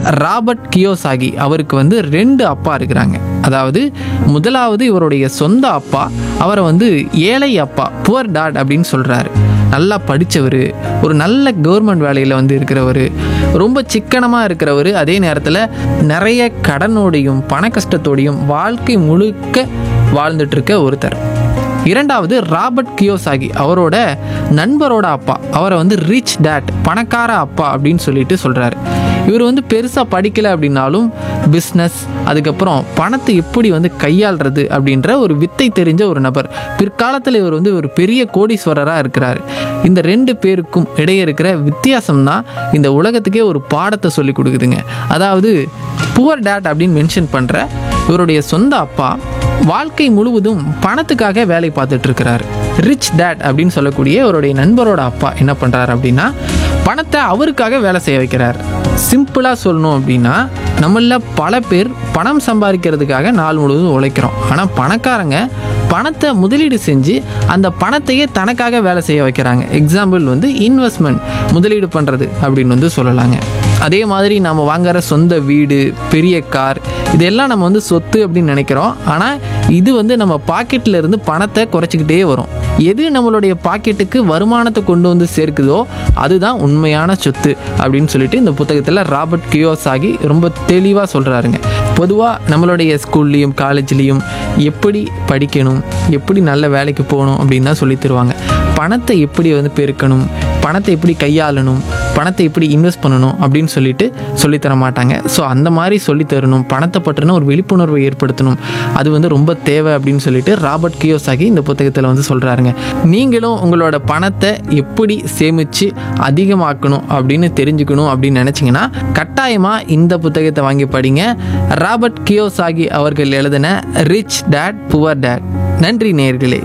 Robert Kiyosaki அவருக்கு வந்து ரெண்டு அப்பா இருக்கிறாங்க அதாவது முதலாவது இவருடைய சொந்த அப்பா அவரை வந்து ஏழை அப்பா புவர் டாட் அப்படின்னு சொல்கிறாரு நல்லா படித்தவர் ஒரு நல்ல கவர்மெண்ட் வேலையில் வந்து இருக்கிறவர் ரொம்ப சிக்கனமாக இருக்கிறவர் அதே நேரத்தில் நிறைய கடனோடையும் பண கஷ்டத்தோடையும் வாழ்க்கை முழுக்க வாழ்ந்துட்டு இருக்க ஒருத்தர் இரண்டாவது ராபர்ட் கியோசாகி அவரோட நண்பரோட அப்பா அவரை வந்து ரிச் டேட் பணக்கார அப்பா அப்படின்னு சொல்லிட்டு சொல்கிறாரு இவர் வந்து பெருசாக படிக்கலை அப்படின்னாலும் பிஸ்னஸ் அதுக்கப்புறம் பணத்தை எப்படி வந்து கையாளுறது அப்படின்ற ஒரு வித்தை தெரிஞ்ச ஒரு நபர் பிற்காலத்தில் இவர் வந்து ஒரு பெரிய கோடீஸ்வரராக இருக்கிறார் இந்த ரெண்டு பேருக்கும் இடையே இருக்கிற வித்தியாசம் தான் இந்த உலகத்துக்கே ஒரு பாடத்தை சொல்லி கொடுக்குதுங்க அதாவது புவர் டேட் அப்படின்னு மென்ஷன் பண்ணுற இவருடைய சொந்த அப்பா வாழ்க்கை முழுவதும் பணத்துக்காக வேலை பார்த்துட்டு இருக்கிறாரு ரிச் டேட் அப்படின்னு சொல்லக்கூடிய அவருடைய நண்பரோட அப்பா என்ன பண்ணுறாரு அப்படின்னா பணத்தை அவருக்காக வேலை செய்ய வைக்கிறார் சிம்பிளாக சொல்லணும் அப்படின்னா நம்மள பல பேர் பணம் சம்பாதிக்கிறதுக்காக நாள் முழுவதும் உழைக்கிறோம் ஆனால் பணக்காரங்க பணத்தை முதலீடு செஞ்சு அந்த பணத்தையே தனக்காக வேலை செய்ய வைக்கிறாங்க எக்ஸாம்பிள் வந்து இன்வெஸ்ட்மெண்ட் முதலீடு பண்ணுறது அப்படின்னு வந்து சொல்லலாங்க அதே மாதிரி நம்ம வாங்குற சொந்த வீடு பெரிய கார் இதெல்லாம் நம்ம வந்து சொத்து அப்படின்னு நினைக்கிறோம் ஆனால் இது வந்து நம்ம பாக்கெட்டில் இருந்து பணத்தை குறைச்சிக்கிட்டே வரும் எது நம்மளுடைய பாக்கெட்டுக்கு வருமானத்தை கொண்டு வந்து சேர்க்குதோ அதுதான் உண்மையான சொத்து அப்படின்னு சொல்லிட்டு இந்த புத்தகத்தில் ராபர்ட் கியோசாகி ரொம்ப தெளிவாக சொல்கிறாருங்க பொதுவாக நம்மளுடைய ஸ்கூல்லையும் காலேஜ்லேயும் எப்படி படிக்கணும் எப்படி நல்ல வேலைக்கு போகணும் அப்படின்னு தான் சொல்லி தருவாங்க பணத்தை எப்படி வந்து பெருக்கணும் பணத்தை எப்படி கையாளணும் பணத்தை எப்படி இன்வெஸ்ட் பண்ணணும் அப்படின்னு சொல்லிட்டு சொல்லித் தர மாட்டாங்க ஸோ அந்த மாதிரி சொல்லித் தரணும் பணத்தை பற்றின ஒரு விழிப்புணர்வை ஏற்படுத்தணும் அது வந்து ரொம்ப தேவை அப்படின்னு சொல்லிட்டு ராபர்ட் கியோசாகி இந்த புத்தகத்தில் வந்து சொல்கிறாருங்க நீங்களும் உங்களோட பணத்தை எப்படி சேமித்து அதிகமாக்கணும் அப்படின்னு தெரிஞ்சுக்கணும் அப்படின்னு நினச்சிங்கன்னா கட்டாயமாக இந்த புத்தகத்தை வாங்கி படிங்க ராபர்ட் கியோசாகி அவர்கள் எழுதின ரிச் டேட் புவர் டேட் நன்றி நேயர்களே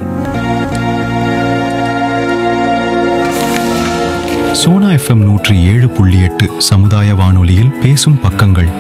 சோனா எஃப்எம் நூற்றி ஏழு புள்ளி எட்டு சமுதாய வானொலியில் பேசும் பக்கங்கள்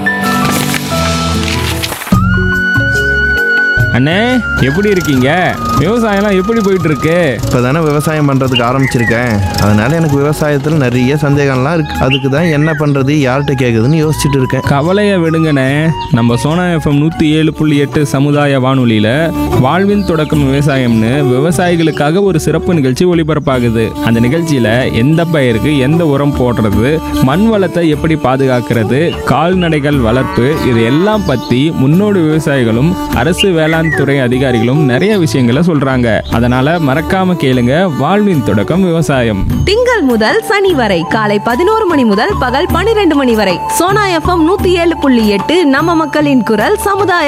அண்ணே எப்படி இருக்கீங்க விவசாயம்லாம் எப்படி போயிட்டு இருக்கு இப்போ தானே விவசாயம் பண்ணுறதுக்கு ஆரம்பிச்சிருக்கேன் அதனால எனக்கு விவசாயத்தில் நிறைய சந்தேகம்லாம் இருக்கு அதுக்கு தான் என்ன பண்ணுறது யார்கிட்ட கேட்குதுன்னு யோசிச்சுட்டு இருக்கேன் கவலையை விடுங்கண்ணே நம்ம சோனா எஃப்எம் நூற்றி ஏழு புள்ளி எட்டு சமுதாய வானொலியில் வாழ்வின் தொடக்கம் விவசாயம்னு விவசாயிகளுக்காக ஒரு சிறப்பு நிகழ்ச்சி ஒளிபரப்பாகுது அந்த நிகழ்ச்சியில் எந்த பயிருக்கு எந்த உரம் போடுறது மண் வளத்தை எப்படி பாதுகாக்கிறது கால்நடைகள் வளர்ப்பு இது எல்லாம் பற்றி முன்னோடி விவசாயிகளும் அரசு வேளாண் துறை அதிகாரிகளும் நிறைய விஷயங்களை சொல்றாங்க அதனால மறக்காம கேளுங்க வாழ்வின் தொடக்கம் விவசாயம் திங்கள் முதல் சனி வரை காலை பதினோரு மணி முதல் பகல் பனிரெண்டு மணி வரை சோனா எஃப்எம் நூத்தி ஏழு புள்ளி எட்டு நம்ம மக்களின் குரல் சமுதாய